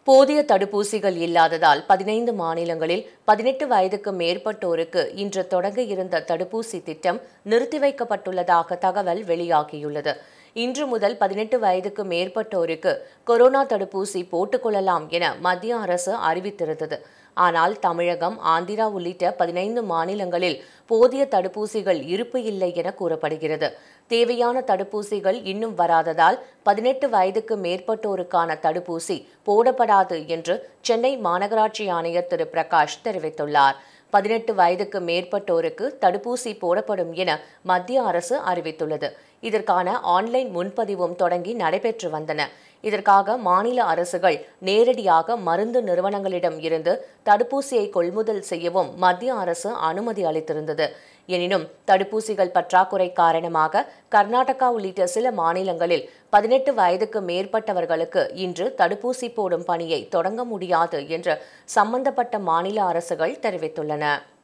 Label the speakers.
Speaker 1: போதிய தடுப்பூசிகள் இல்லாததால் பதினைந்து மாநிலங்களில் பதினெட்டு வயதுக்கு மேற்பட்டோருக்கு இன்று தொடங்க இருந்த தடுப்பூசி திட்டம் நிறுத்தி வைக்கப்பட்டுள்ளதாக தகவல் வெளியாகியுள்ளது இன்று முதல் பதினெட்டு வயதுக்கு மேற்பட்டோருக்கு கொரோனா தடுப்பூசி போட்டுக்கொள்ளலாம் என மத்திய அரசு அறிவித்திருந்தது ஆனால் தமிழகம் ஆந்திரா உள்ளிட்ட பதினைந்து மாநிலங்களில் போதிய தடுப்பூசிகள் இருப்பு இல்லை என கூறப்படுகிறது தேவையான தடுப்பூசிகள் இன்னும் வராததால் பதினெட்டு வயதுக்கு மேற்பட்டோருக்கான தடுப்பூசி போடப்படாது என்று சென்னை மாநகராட்சி ஆணையர் திரு பிரகாஷ் தெரிவித்துள்ளார் பதினெட்டு வயதுக்கு மேற்பட்டோருக்கு தடுப்பூசி போடப்படும் என மத்திய அரசு அறிவித்துள்ளது இதற்கான ஆன்லைன் முன்பதிவும் தொடங்கி நடைபெற்று வந்தன இதற்காக மாநில அரசுகள் நேரடியாக மருந்து நிறுவனங்களிடம் இருந்து தடுப்பூசியை கொள்முதல் செய்யவும் மத்திய அரசு அனுமதி அளித்திருந்தது எனினும் தடுப்பூசிகள் பற்றாக்குறை காரணமாக கர்நாடகா உள்ளிட்ட சில மாநிலங்களில் பதினெட்டு வயதுக்கு மேற்பட்டவர்களுக்கு இன்று தடுப்பூசி போடும் பணியை தொடங்க முடியாது என்று சம்பந்தப்பட்ட மாநில அரசுகள் தெரிவித்துள்ளன